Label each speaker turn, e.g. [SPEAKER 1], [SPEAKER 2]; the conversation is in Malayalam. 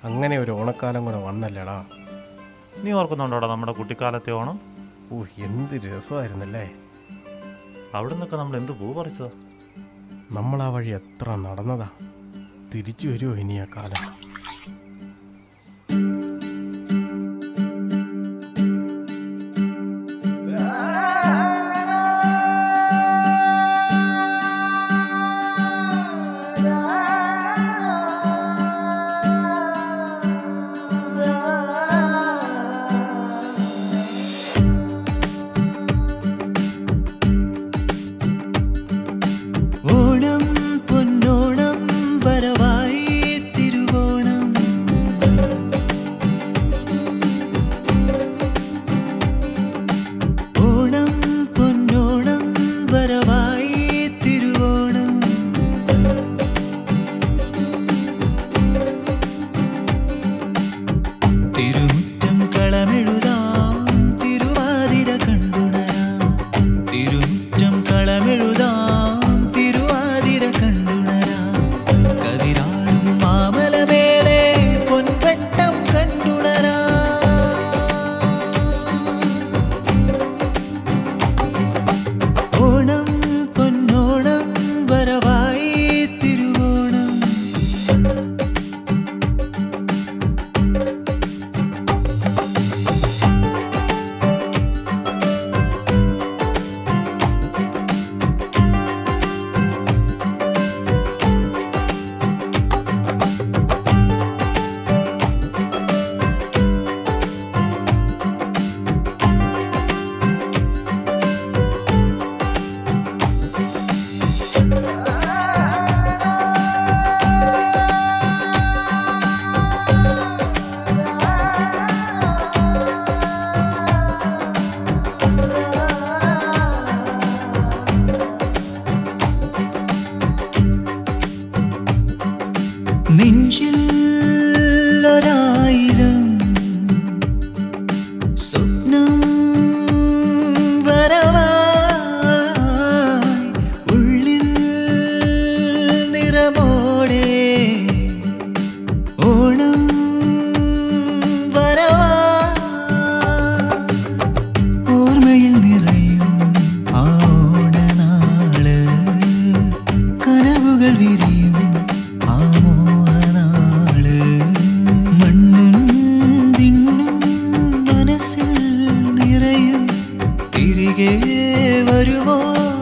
[SPEAKER 1] അങ്ങനെ ഒരു ഓണക്കാലം കൂടെ വന്നല്ലേടാ
[SPEAKER 2] നീ ഓർക്കുന്നുണ്ടോടാ നമ്മുടെ കുട്ടിക്കാലത്തെ ഓണം
[SPEAKER 1] ഓ എന്ത് രസമായിരുന്നല്ലേ
[SPEAKER 2] അവിടെ നിന്നൊക്കെ നമ്മൾ എന്ത് പൂ പറിച്ചതാ
[SPEAKER 1] നമ്മൾ ആ വഴി എത്ര നടന്നതാ തിരിച്ചു വരുമോ ഇനി ആ കാലം
[SPEAKER 3] ഓണം പൊന്നോണം വരവായി തിരുവോണം ഓണം പൊന്നോണം വരവായി തിരുവോണം തിരുമുറ്റം കളമെഴുതാം തിരുവാതിര കണ്ടുണരാം തിരുമുറ്റം കളമെഴുതാം തിരുവാതിര കണ്ടുണരാം കതിരാളും മാമലമേലെ പൊൻവട്ടം കണ്ടുണരാം ഓണം പൊന്നോണം വരവായി തിരുവോണം നെഞ്ചിൽ ഒരായിരം സ്വപ്നം വരവായി ഉള്ളിൽ നിറമോടെ ഓണം വരവായി ഓർമ്മയിൽ നിറയും ആ ഓണനാള് കനവുകൾ വിരിയും ആ മോഹനാള് മണ്ണും വിണ്ണും മനസ്സിൽ നിറയും തിരികെ വരുമോ